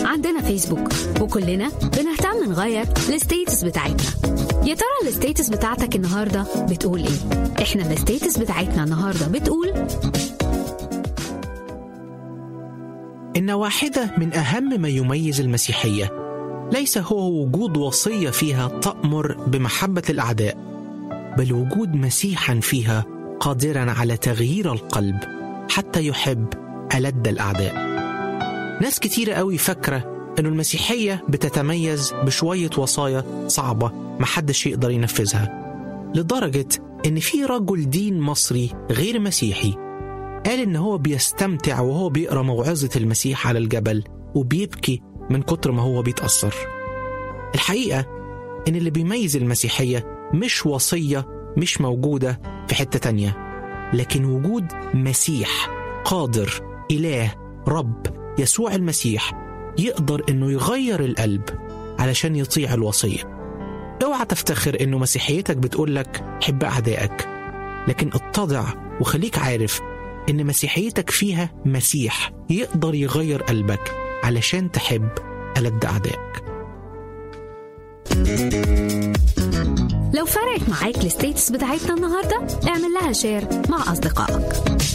عندنا فيسبوك وكلنا بنهتم نغير الستيتس بتاعتنا يا ترى الستيتس بتاعتك النهارده بتقول ايه احنا الستيتس بتاعتنا النهارده بتقول إن واحدة من أهم ما يميز المسيحية ليس هو وجود وصية فيها تأمر بمحبة الأعداء بل وجود مسيحا فيها قادرا على تغيير القلب حتى يحب ألد الأعداء ناس كتيرة قوي فاكرة أن المسيحية بتتميز بشوية وصايا صعبة محدش يقدر ينفذها لدرجة أن في رجل دين مصري غير مسيحي قال إن هو بيستمتع وهو بيقرأ موعظة المسيح على الجبل وبيبكي من كتر ما هو بيتأثر الحقيقة إن اللي بيميز المسيحية مش وصية مش موجودة في حتة تانية لكن وجود مسيح قادر إله رب يسوع المسيح يقدر إنه يغير القلب علشان يطيع الوصية اوعى تفتخر إنه مسيحيتك بتقولك حب أعدائك لكن اتضع وخليك عارف إن مسيحيتك فيها مسيح يقدر يغير قلبك علشان تحب ألد أعدائك لو فرقت معاك الستيتس بتاعتنا النهارده اعمل لها شير مع اصدقائك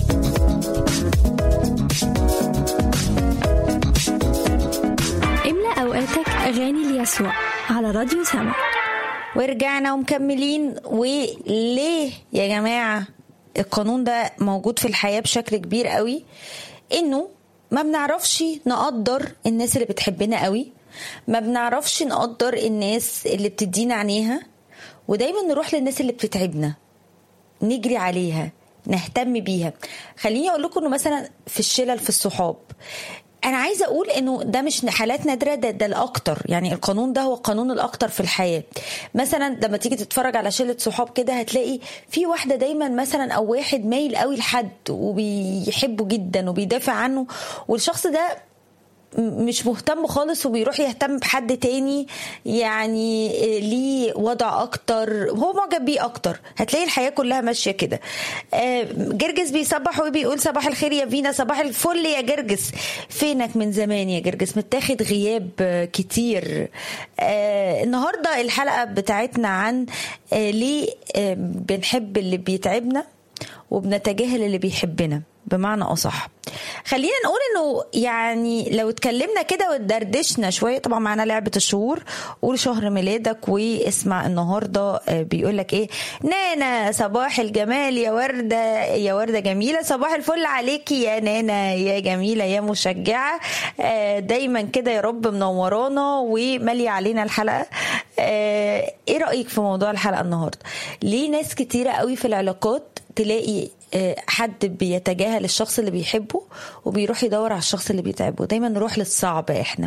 املأ أوقاتك أغاني ليسوع على راديو سما ورجعنا ومكملين وليه يا جماعة القانون ده موجود في الحياة بشكل كبير قوي انه ما بنعرفش نقدر الناس اللي بتحبنا قوي ما بنعرفش نقدر الناس اللي بتدينا عينيها ودايما نروح للناس اللي بتتعبنا نجري عليها نهتم بيها خليني اقول لكم انه مثلا في الشلل في الصحاب انا عايزه اقول انه ده مش حالات نادره ده, ده الاكتر يعني القانون ده هو القانون الاكتر في الحياه مثلا لما تيجي تتفرج على شله صحاب كده هتلاقي في واحده دايما مثلا او واحد مايل قوي لحد وبيحبه جدا وبيدافع عنه والشخص ده مش مهتم خالص وبيروح يهتم بحد تاني يعني ليه وضع اكتر هو معجب بيه اكتر هتلاقي الحياه كلها ماشيه كده جرجس بيصبح وبيقول صباح الخير يا فينا صباح الفل يا جرجس فينك من زمان يا جرجس متاخد غياب كتير النهارده الحلقه بتاعتنا عن ليه بنحب اللي بيتعبنا وبنتجاهل اللي بيحبنا بمعنى اصح خلينا نقول انه يعني لو اتكلمنا كده واتدردشنا شويه طبعا معانا لعبه الشهور قول شهر ميلادك واسمع النهارده بيقول لك ايه نانا صباح الجمال يا ورده يا ورده جميله صباح الفل عليكي يا نانا يا جميله يا مشجعه دايما كده يا رب منورانا وماليه علينا الحلقه ايه رايك في موضوع الحلقه النهارده ليه ناس كتيره قوي في العلاقات تلاقي حد بيتجاهل الشخص اللي بيحبه وبيروح يدور على الشخص اللي بيتعبه دايما نروح للصعب احنا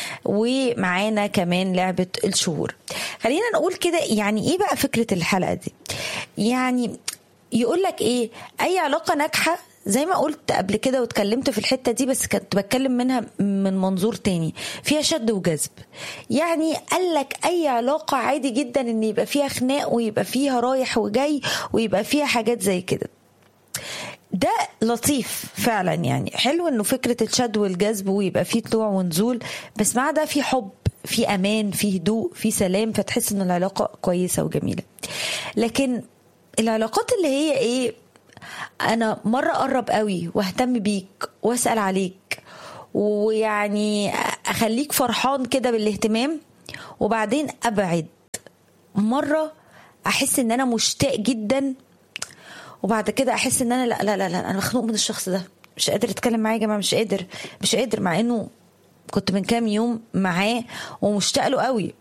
ومعانا كمان لعبة الشهور خلينا نقول كده يعني ايه بقى فكرة الحلقة دي يعني يقول لك ايه اي علاقة ناجحة زي ما قلت قبل كده واتكلمت في الحته دي بس كنت بتكلم منها من منظور تاني فيها شد وجذب يعني قال لك اي علاقه عادي جدا ان يبقى فيها خناق ويبقى فيها رايح وجاي ويبقى فيها حاجات زي كده ده لطيف فعلا يعني حلو انه فكره الشد والجذب ويبقى فيه طلوع ونزول بس مع ده في حب في امان في هدوء في سلام فتحس ان العلاقه كويسه وجميله لكن العلاقات اللي هي ايه انا مره اقرب قوي واهتم بيك واسال عليك ويعني اخليك فرحان كده بالاهتمام وبعدين ابعد مره احس ان انا مشتاق جدا وبعد كده احس ان انا لا لا لا, لا انا مخنوق من الشخص ده مش قادر اتكلم معاه يا جماعه مش قادر مش قادر مع انه كنت من كام يوم معاه ومشتاق له قوي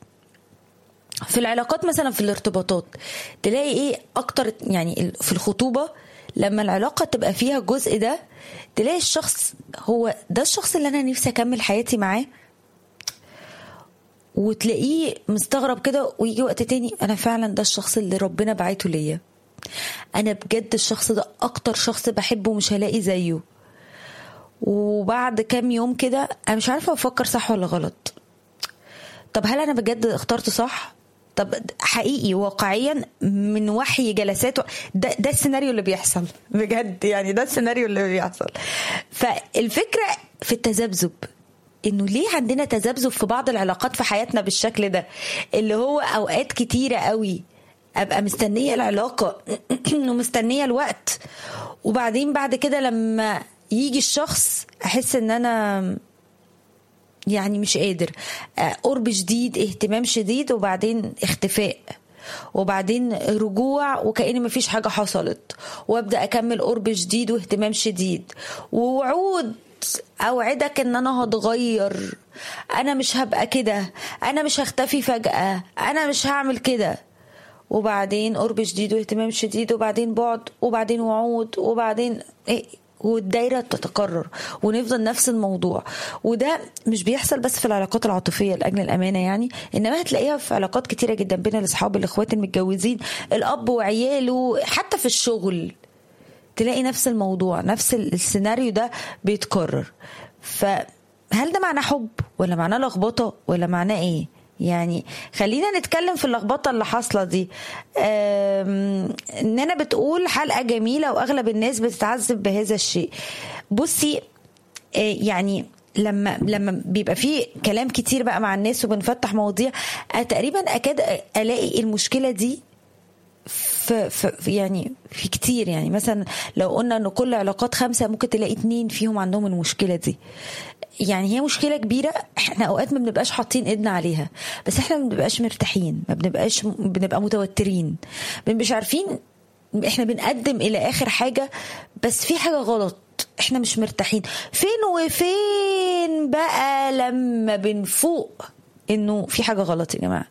في العلاقات مثلا في الارتباطات تلاقي ايه اكتر يعني في الخطوبه لما العلاقه تبقى فيها الجزء ده تلاقي الشخص هو ده الشخص اللي انا نفسي اكمل حياتي معاه وتلاقيه مستغرب كده ويجي وقت تاني انا فعلا ده الشخص اللي ربنا بعته ليا انا بجد الشخص ده اكتر شخص بحبه مش هلاقي زيه وبعد كام يوم كده انا مش عارفه افكر صح ولا غلط طب هل انا بجد اخترت صح طب حقيقي واقعيا من وحي جلسات ده ده السيناريو اللي بيحصل بجد يعني ده السيناريو اللي بيحصل فالفكره في التذبذب انه ليه عندنا تذبذب في بعض العلاقات في حياتنا بالشكل ده اللي هو اوقات كتيره قوي ابقى مستنيه العلاقه ومستنيه الوقت وبعدين بعد كده لما يجي الشخص احس ان انا يعني مش قادر آه، قرب شديد اهتمام شديد وبعدين اختفاء وبعدين رجوع وكأن مفيش حاجة حصلت وابدأ أكمل قرب شديد واهتمام شديد ووعود أوعدك إن أنا هتغير أنا مش هبقى كده أنا مش هختفي فجأة أنا مش هعمل كده وبعدين قرب شديد واهتمام شديد وبعدين بعد وبعدين وعود وبعدين إيه والدايره تتكرر ونفضل نفس الموضوع وده مش بيحصل بس في العلاقات العاطفيه لاجل الامانه يعني انما هتلاقيها في علاقات كتيره جدا بين الاصحاب الاخوات المتجوزين الاب وعياله حتى في الشغل تلاقي نفس الموضوع نفس السيناريو ده بيتكرر فهل ده معناه حب ولا معناه لخبطه ولا معناه ايه يعني خلينا نتكلم في اللخبطه اللي حاصله دي أم، اننا بتقول حلقه جميله واغلب الناس بتتعذب بهذا الشيء بصي آه، يعني لما لما بيبقى في كلام كتير بقى مع الناس وبنفتح مواضيع آه، تقريبا اكاد الاقي المشكله دي في, في يعني في كتير يعني مثلا لو قلنا ان كل علاقات خمسه ممكن تلاقي اتنين فيهم عندهم المشكله دي يعني هي مشكله كبيره احنا اوقات ما بنبقاش حاطين ايدنا عليها بس احنا ما بنبقاش مرتاحين ما بنبقاش بنبقى متوترين ما بنبقاش عارفين احنا بنقدم الى اخر حاجه بس في حاجه غلط احنا مش مرتاحين فين وفين بقى لما بنفوق انه في حاجه غلط يا جماعه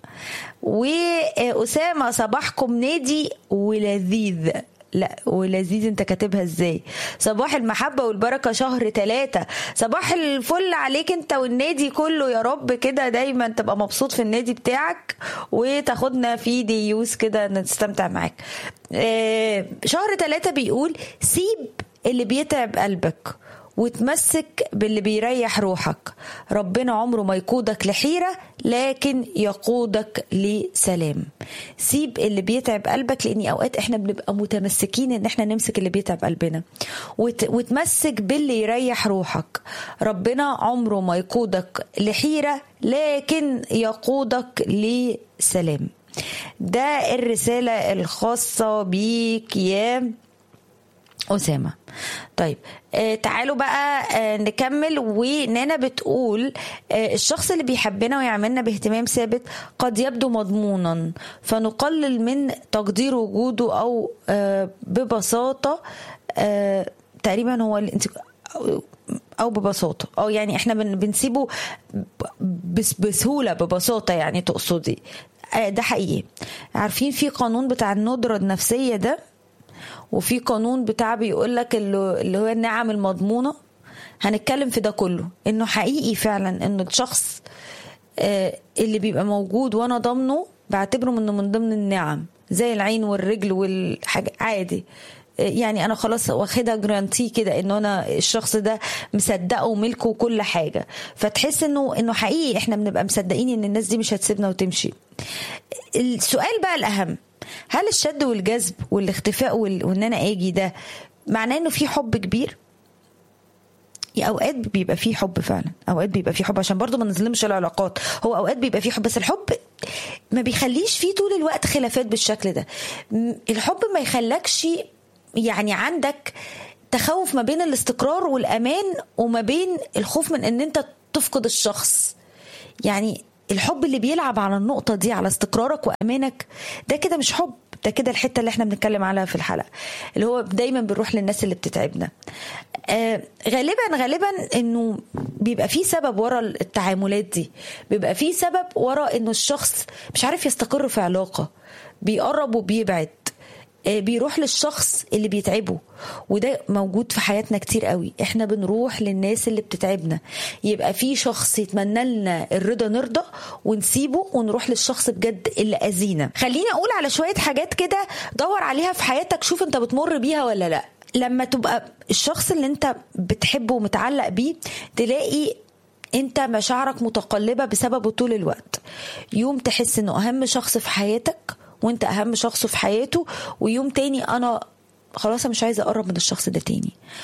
واسامه صباحكم نادي ولذيذ لا ولذيذ انت كاتبها ازاي صباح المحبة والبركة شهر ثلاثة صباح الفل عليك انت والنادي كله يا رب كده دايما تبقى مبسوط في النادي بتاعك وتاخدنا في ديوس كده نستمتع معاك اه شهر ثلاثة بيقول سيب اللي بيتعب قلبك وتمسك باللي بيريح روحك ربنا عمره ما يقودك لحيرة لكن يقودك لسلام سيب اللي بيتعب قلبك لاني اوقات احنا بنبقى متمسكين ان احنا نمسك اللي بيتعب قلبنا وت... وتمسك باللي يريح روحك ربنا عمره ما يقودك لحيرة لكن يقودك لسلام ده الرسالة الخاصة بيك يا أسامة طيب آه تعالوا بقى آه نكمل ونانا بتقول آه الشخص اللي بيحبنا ويعملنا باهتمام ثابت قد يبدو مضمونا فنقلل من تقدير وجوده أو آه ببساطة آه تقريبا هو اللي انت او ببساطه او يعني احنا بن بنسيبه بس بسهوله ببساطه يعني تقصدي آه ده حقيقي عارفين في قانون بتاع الندره النفسيه ده وفي قانون بتاع بيقول لك اللي هو النعم المضمونه هنتكلم في ده كله انه حقيقي فعلا انه الشخص اللي بيبقى موجود وانا ضامنه بعتبره منه من ضمن النعم زي العين والرجل والحاجة عادي يعني انا خلاص واخدها جرانتي كده انه انا الشخص ده مصدقه وملكه وكل حاجه فتحس انه انه حقيقي احنا بنبقى مصدقين ان الناس دي مش هتسيبنا وتمشي السؤال بقى الاهم هل الشد والجذب والاختفاء وان انا اجي ده معناه انه في حب كبير اوقات بيبقى فيه حب فعلا اوقات بيبقى فيه حب عشان برضو ما نظلمش العلاقات هو اوقات بيبقى فيه حب بس الحب ما بيخليش فيه طول الوقت خلافات بالشكل ده الحب ما يخلكش يعني عندك تخوف ما بين الاستقرار والامان وما بين الخوف من ان انت تفقد الشخص يعني الحب اللي بيلعب على النقطة دي على استقرارك وأمانك ده كده مش حب ده كده الحتة اللي احنا بنتكلم عليها في الحلقة اللي هو دايما بنروح للناس اللي بتتعبنا آه غالبا غالبا انه بيبقى في سبب ورا التعاملات دي بيبقى في سبب ورا انه الشخص مش عارف يستقر في علاقة بيقرب وبيبعد بيروح للشخص اللي بيتعبه وده موجود في حياتنا كتير قوي احنا بنروح للناس اللي بتتعبنا يبقى في شخص يتمنى لنا الرضا نرضى ونسيبه ونروح للشخص بجد اللي اذينا خليني اقول على شويه حاجات كده دور عليها في حياتك شوف انت بتمر بيها ولا لا لما تبقى الشخص اللي انت بتحبه ومتعلق بيه تلاقي انت مشاعرك متقلبه بسببه طول الوقت يوم تحس انه اهم شخص في حياتك وانت اهم شخص في حياته ويوم تاني انا خلاص مش عايزه اقرب من الشخص ده تاني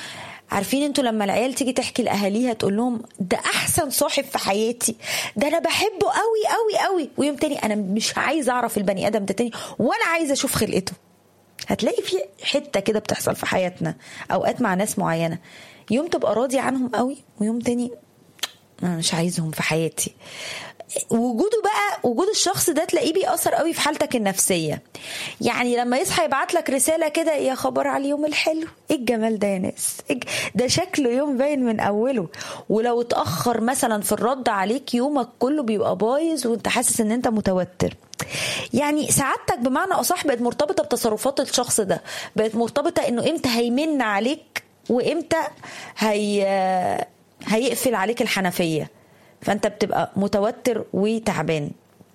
عارفين انتوا لما العيال تيجي تحكي لاهاليها تقول لهم ده احسن صاحب في حياتي ده انا بحبه قوي قوي قوي ويوم تاني انا مش عايزه اعرف البني ادم ده تاني ولا عايزه اشوف خلقته هتلاقي في حته كده بتحصل في حياتنا اوقات مع ناس معينه يوم تبقى راضي عنهم قوي ويوم تاني انا مش عايزهم في حياتي وجوده بقى وجود الشخص ده تلاقيه بيأثر قوي في حالتك النفسية يعني لما يصحى يبعت لك رسالة كده يا خبر على اليوم الحلو ايه الجمال ده يا ناس إيه ده شكله يوم باين من أوله ولو اتأخر مثلا في الرد عليك يومك كله بيبقى بايظ وانت حاسس ان انت متوتر يعني سعادتك بمعنى أصح بقت مرتبطة بتصرفات الشخص ده بقت مرتبطة انه امتى هيمن عليك وامتى هي هيقفل عليك الحنفيه فانت بتبقى متوتر وتعبان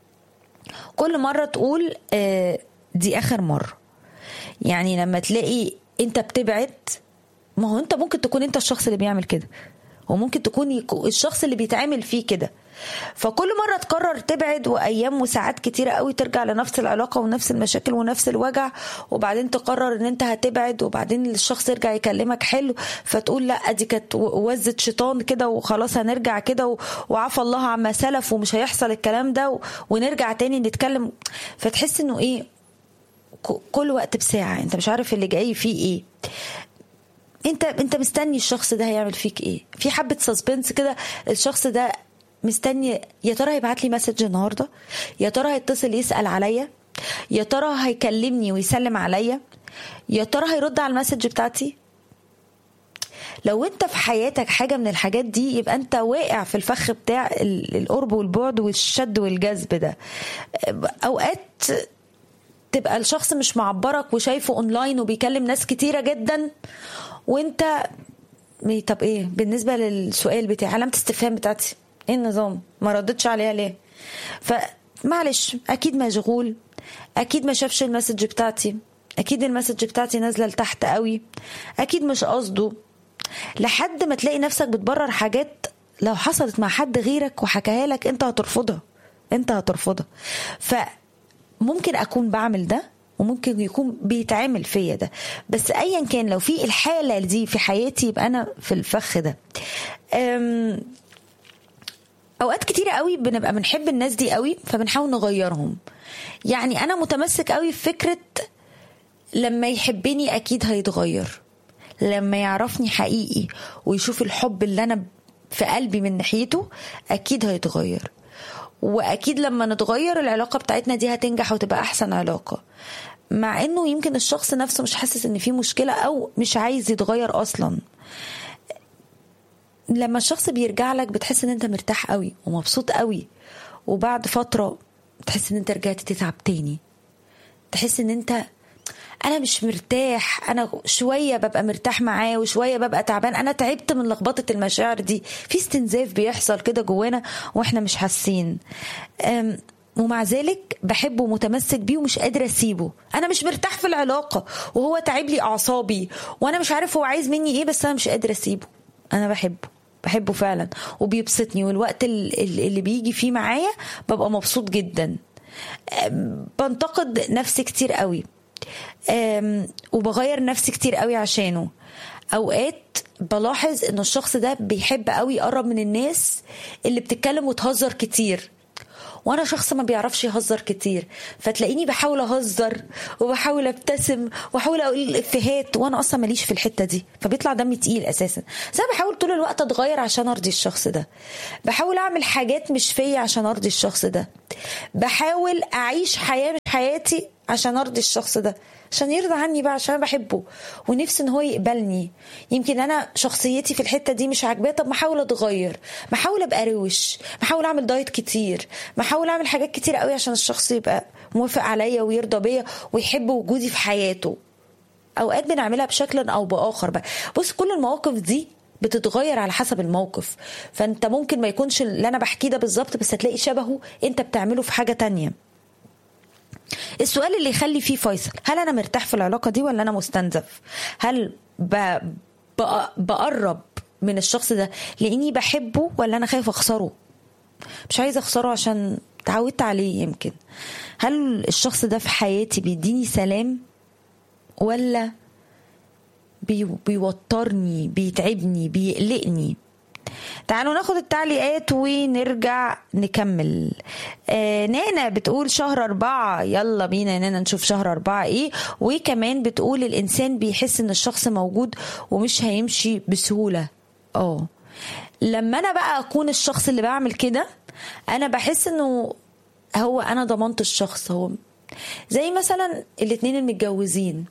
كل مره تقول آه، دي اخر مره يعني لما تلاقي انت بتبعد ما هو انت ممكن تكون انت الشخص اللي بيعمل كده وممكن تكون يكو- الشخص اللي بيتعامل فيه كده فكل مرة تقرر تبعد وأيام وساعات كتيرة قوي ترجع لنفس العلاقة ونفس المشاكل ونفس الوجع وبعدين تقرر ان انت هتبعد وبعدين الشخص يرجع يكلمك حلو فتقول لا دي كانت وزة شيطان كده وخلاص هنرجع كده و- وعفى الله عما سلف ومش هيحصل الكلام ده و- ونرجع تاني نتكلم فتحس انه ايه ك- كل وقت بساعة انت مش عارف اللي جاي فيه ايه انت انت مستني الشخص ده هيعمل فيك ايه في حبه سسبنس كده الشخص ده مستني يا ترى هيبعت لي مسج النهارده يا ترى هيتصل يسال عليا يا ترى هيكلمني ويسلم عليا يا ترى هيرد على المسج بتاعتي لو انت في حياتك حاجه من الحاجات دي يبقى انت واقع في الفخ بتاع ال- القرب والبعد والشد والجذب ده اوقات تبقى الشخص مش معبرك وشايفه اونلاين وبيكلم ناس كتيره جدا وانت مي- طب ايه بالنسبه للسؤال بتاعي علامه استفهام بتاعتي ايه النظام ما ردتش عليها ليه فمعلش اكيد مشغول اكيد ما شافش المسج بتاعتي اكيد المسج بتاعتي نازله لتحت قوي اكيد مش قصده لحد ما تلاقي نفسك بتبرر حاجات لو حصلت مع حد غيرك وحكاها لك انت هترفضها انت هترفضها فممكن اكون بعمل ده وممكن يكون بيتعمل فيا ده بس ايا كان لو في الحاله دي في حياتي يبقى انا في الفخ ده أم اوقات كتيرة قوي بنبقى بنحب الناس دي قوي فبنحاول نغيرهم يعني انا متمسك قوي في فكره لما يحبني اكيد هيتغير لما يعرفني حقيقي ويشوف الحب اللي انا في قلبي من ناحيته اكيد هيتغير واكيد لما نتغير العلاقه بتاعتنا دي هتنجح وتبقى احسن علاقه مع انه يمكن الشخص نفسه مش حاسس ان في مشكله او مش عايز يتغير اصلا لما الشخص بيرجع لك بتحس ان انت مرتاح قوي ومبسوط قوي وبعد فتره تحس ان انت رجعت تتعب تاني تحس ان انت انا مش مرتاح انا شويه ببقى مرتاح معاه وشويه ببقى تعبان انا تعبت من لخبطه المشاعر دي في استنزاف بيحصل كده جوانا واحنا مش حاسين أم، ومع ذلك بحبه ومتمسك بيه ومش قادره اسيبه انا مش مرتاح في العلاقه وهو تعب لي اعصابي وانا مش عارف هو عايز مني ايه بس انا مش قادره اسيبه انا بحبه بحبه فعلا وبيبسطني والوقت ال- ال- اللي بيجي فيه معايا ببقى مبسوط جدا أم، بنتقد نفسي كتير قوي أم، وبغير نفسي كتير قوي عشانه اوقات بلاحظ ان الشخص ده بيحب قوي يقرب من الناس اللي بتتكلم وتهزر كتير وانا شخص ما بيعرفش يهزر كتير فتلاقيني بحاول اهزر وبحاول ابتسم واحاول اقول الافيهات وانا اصلا ماليش في الحته دي فبيطلع دمي تقيل اساسا بس انا بحاول طول الوقت اتغير عشان ارضي الشخص ده بحاول اعمل حاجات مش فيا عشان ارضي الشخص ده بحاول اعيش حياه مش حياتي عشان ارضي الشخص ده عشان يرضى عني بقى عشان أنا بحبه ونفسي ان هو يقبلني يمكن انا شخصيتي في الحته دي مش عاجباه طب ما احاول اتغير ما احاول ابقى روش ما احاول اعمل دايت كتير ما احاول اعمل حاجات كتير قوي عشان الشخص يبقى موافق عليا ويرضى بيا ويحب وجودي في حياته اوقات بنعملها بشكل او باخر بقى بص كل المواقف دي بتتغير على حسب الموقف فانت ممكن ما يكونش اللي انا بحكيه ده بالظبط بس هتلاقي شبهه انت بتعمله في حاجه تانية السؤال اللي يخلي فيه فيصل هل انا مرتاح في العلاقه دي ولا انا مستنزف هل ب... ب... بقرب من الشخص ده لاني بحبه ولا انا خايف اخسره مش عايزه اخسره عشان تعودت عليه يمكن هل الشخص ده في حياتي بيديني سلام ولا بي بيوترني بيتعبني بيقلقني تعالوا ناخد التعليقات ونرجع نكمل آه نانا بتقول شهر أربعة يلا بينا يا نانا نشوف شهر أربعة إيه وكمان بتقول الإنسان بيحس إن الشخص موجود ومش هيمشي بسهولة اه لما أنا بقى أكون الشخص اللي بعمل كده أنا بحس إنه هو أنا ضمنت الشخص هو زي مثلا الاتنين المتجوزين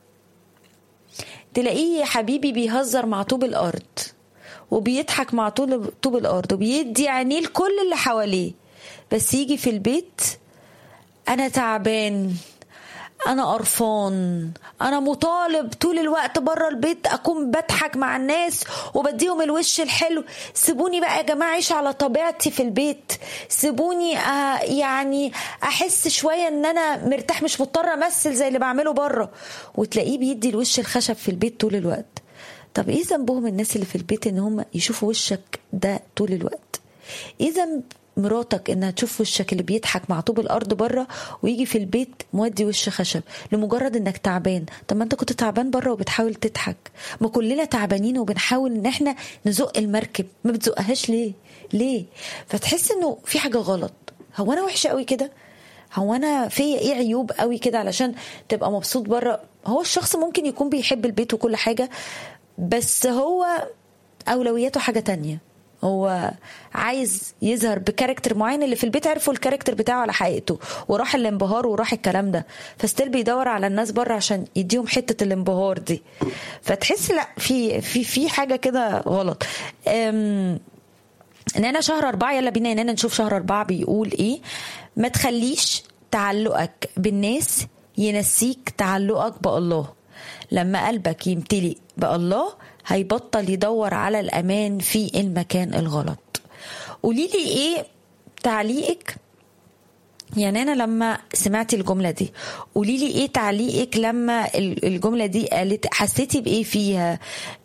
تلاقيه يا حبيبي بيهزر مع طوب الأرض وبيضحك مع طول طوب الارض وبيدي عينيه لكل اللي حواليه بس يجي في البيت انا تعبان انا قرفان انا مطالب طول الوقت بره البيت اكون بضحك مع الناس وبديهم الوش الحلو سيبوني بقى يا جماعه اعيش على طبيعتي في البيت سيبوني آه يعني احس شويه ان انا مرتاح مش مضطر امثل زي اللي بعمله بره وتلاقيه بيدي الوش الخشب في البيت طول الوقت طب ايه ذنبهم الناس اللي في البيت ان هم يشوفوا وشك ده طول الوقت ايه ذنب مراتك انها تشوف وشك اللي بيضحك مع طوب الارض بره ويجي في البيت مودي وش خشب لمجرد انك تعبان طب ما انت كنت تعبان بره وبتحاول تضحك ما كلنا تعبانين وبنحاول ان احنا نزق المركب ما بتزقهاش ليه ليه فتحس انه في حاجه غلط هو انا وحشه قوي كده هو انا فيا ايه عيوب قوي كده علشان تبقى مبسوط بره هو الشخص ممكن يكون بيحب البيت وكل حاجه بس هو اولوياته حاجه تانية هو عايز يظهر بكاركتر معين اللي في البيت عرفوا الكاركتر بتاعه على حقيقته وراح الانبهار وراح الكلام ده فستيل بيدور على الناس بره عشان يديهم حته الانبهار دي فتحس لا في في في حاجه كده غلط أم نانا شهر أربعة يلا بينا يا نانا نشوف شهر أربعة بيقول إيه ما تخليش تعلقك بالناس ينسيك تعلقك بالله لما قلبك يمتلئ بالله هيبطل يدور على الأمان في المكان الغلط قولي لي إيه تعليقك يعني أنا لما سمعتي الجملة دي قولي لي إيه تعليقك لما الجملة دي قالت حسيتي بإيه فيها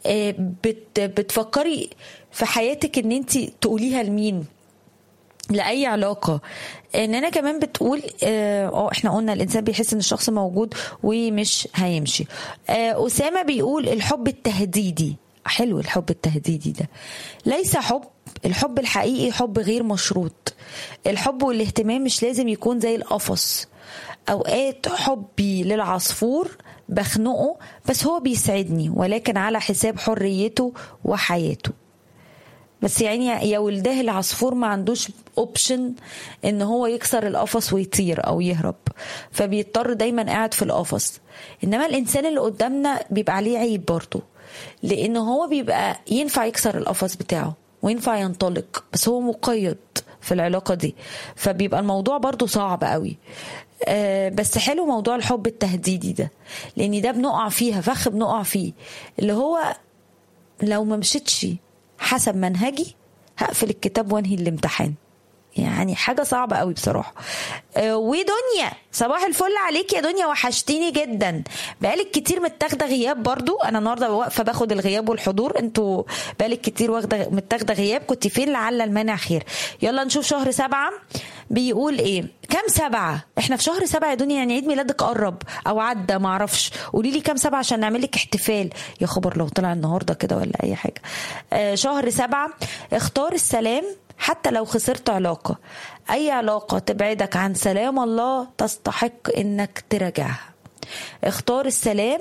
بت بتفكري في حياتك إن أنت تقوليها لمين لاي علاقه ان انا كمان بتقول اه احنا قلنا الانسان بيحس ان الشخص موجود ومش هيمشي آه اسامه بيقول الحب التهديدي حلو الحب التهديدي ده ليس حب الحب الحقيقي حب غير مشروط الحب والاهتمام مش لازم يكون زي القفص اوقات حبي للعصفور بخنقه بس هو بيسعدني ولكن على حساب حريته وحياته بس يعني يا ولده العصفور ما عندوش اوبشن ان هو يكسر القفص ويطير او يهرب فبيضطر دايما قاعد في القفص انما الانسان اللي قدامنا بيبقى عليه عيب برضه لان هو بيبقى ينفع يكسر القفص بتاعه وينفع ينطلق بس هو مقيد في العلاقه دي فبيبقى الموضوع برضه صعب قوي آه بس حلو موضوع الحب التهديدي ده لان ده بنقع فيها فخ بنقع فيه اللي هو لو ما مشيتش حسب منهجي هقفل الكتاب وانهي الامتحان يعني حاجه صعبه قوي بصراحه أه ودنيا صباح الفل عليك يا دنيا وحشتيني جدا بقالك كتير متاخده غياب برضو انا النهارده واقفه باخد الغياب والحضور انتوا بقالك كتير واخده متاخده غياب كنت فين لعل المانع خير يلا نشوف شهر سبعة بيقول ايه كام سبعة احنا في شهر سبعة يا دنيا يعني عيد ميلادك قرب او عدى معرفش قولي لي كام سبعة عشان نعمل لك احتفال يا خبر لو طلع النهارده كده ولا اي حاجه آه شهر سبعة اختار السلام حتى لو خسرت علاقة أي علاقة تبعدك عن سلام الله تستحق إنك تراجعها اختار السلام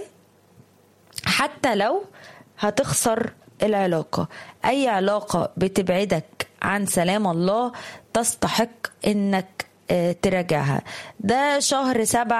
حتى لو هتخسر العلاقة أي علاقة بتبعدك عن سلام الله تستحق إنك تراجعها ده شهر سبعة